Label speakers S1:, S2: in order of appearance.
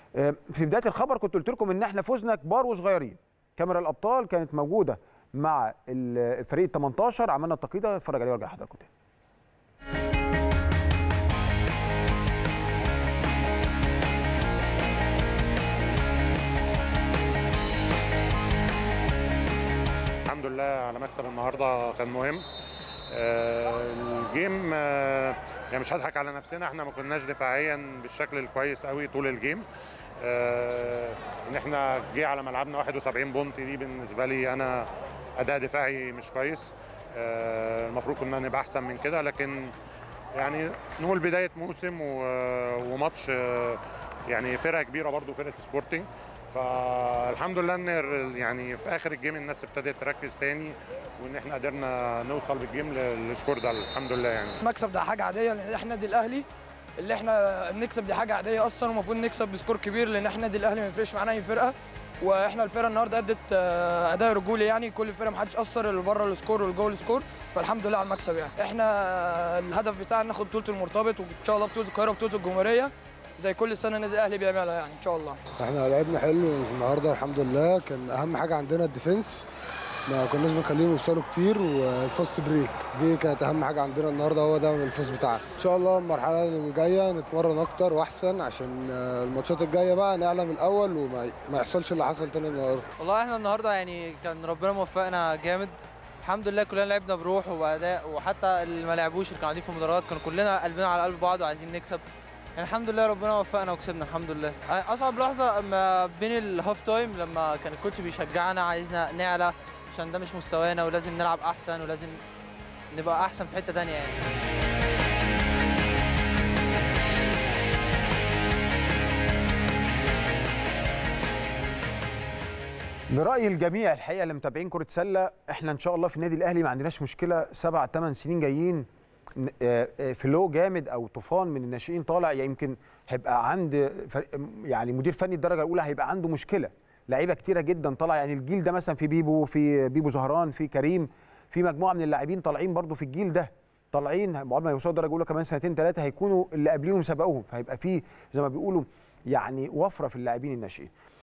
S1: آه، في بدايه الخبر كنت قلت لكم ان احنا فزنا كبار وصغيرين كاميرا الابطال كانت موجوده مع ال- الفريق ال 18 عملنا التقييد ده اتفرج عليه وارجع لحضراتكم تاني
S2: الحمد لله على مكسب النهارده كان مهم آه، الجيم آه، يعني مش هضحك على نفسنا احنا ما كناش دفاعيا بالشكل الكويس قوي طول الجيم آه، ان احنا جه على ملعبنا 71 بونت دي بالنسبه لي انا اداء دفاعي مش كويس آه، المفروض كنا نبقى احسن من كده لكن يعني نقول بدايه موسم و- وماتش آه، يعني فرقه كبيره برضو فرقه سبورتنج فالحمد لله ان ال- يعني في اخر الجيم الناس ابتدت تركز تاني وان احنا قدرنا نوصل بالجيم للسكور ده الحمد لله يعني
S3: المكسب ده حاجه عاديه لان احنا النادي الاهلي اللي احنا نكسب دي حاجه عاديه اصلا ومفروض نكسب بسكور كبير لان احنا النادي الاهلي ما يفرقش معانا اي فرقه واحنا الفرقه النهارده ادت آه، اداء رجولي يعني كل الفرقه ما حدش اثر اللي بره السكور والجول سكور فالحمد لله على المكسب يعني احنا الهدف بتاعنا ناخد بطوله المرتبط وان شاء الله بطوله القاهره وبطوله الجمهوريه زي كل سنه النادي الاهلي بيعملها يعني ان شاء الله
S4: احنا لعبنا حلو النهارده الحمد لله كان اهم حاجه عندنا الديفنس ما كناش بنخليهم يوصلوا كتير والفاست بريك دي كانت اهم حاجه عندنا النهارده هو ده الفوز بتاعنا ان شاء الله المرحله اللي جايه نتمرن اكتر واحسن عشان آه، الماتشات الجايه بقى نعلم الاول وما ما يحصلش اللي حصل تاني النهارده
S5: والله احنا النهارده يعني كان ربنا موفقنا جامد الحمد لله كلنا لعبنا بروح واداء وحتى اللي ما لعبوش اللي كانوا قاعدين في المدرجات كانوا كلنا قلبنا على قلب بعض وعايزين نكسب يعني الحمد لله ربنا وفقنا وكسبنا الحمد لله اصعب لحظه ما بين الهاف تايم لما كان الكوتش بيشجعنا عايزنا نعلى عشان ده مش مستوانا ولازم نلعب احسن ولازم نبقى احسن في حته تانية يعني
S1: لرأي الجميع الحقيقة اللي متابعين كرة سلة احنا ان شاء الله في النادي الاهلي ما عندناش مشكلة سبع ثمان سنين جايين ن- آه، آه، فلو جامد او طوفان من الناشئين طالع يعني يمكن هيبقى عند فريق- يعني مدير فني الدرجة الأولى هيبقى عنده مشكلة لعيبة كتيرة جدا طالعة يعني الجيل ده مثلا في بيبو في بيبو زهران في كريم في مجموعة من اللاعبين طالعين برضو في الجيل ده طالعين عقبال ما يوصلوا الدرجة الأولى كمان سنتين ثلاثة هيكونوا اللي قبليهم سبقوهم فهيبقى في زي ما بيقولوا يعني وفرة في اللاعبين الناشئين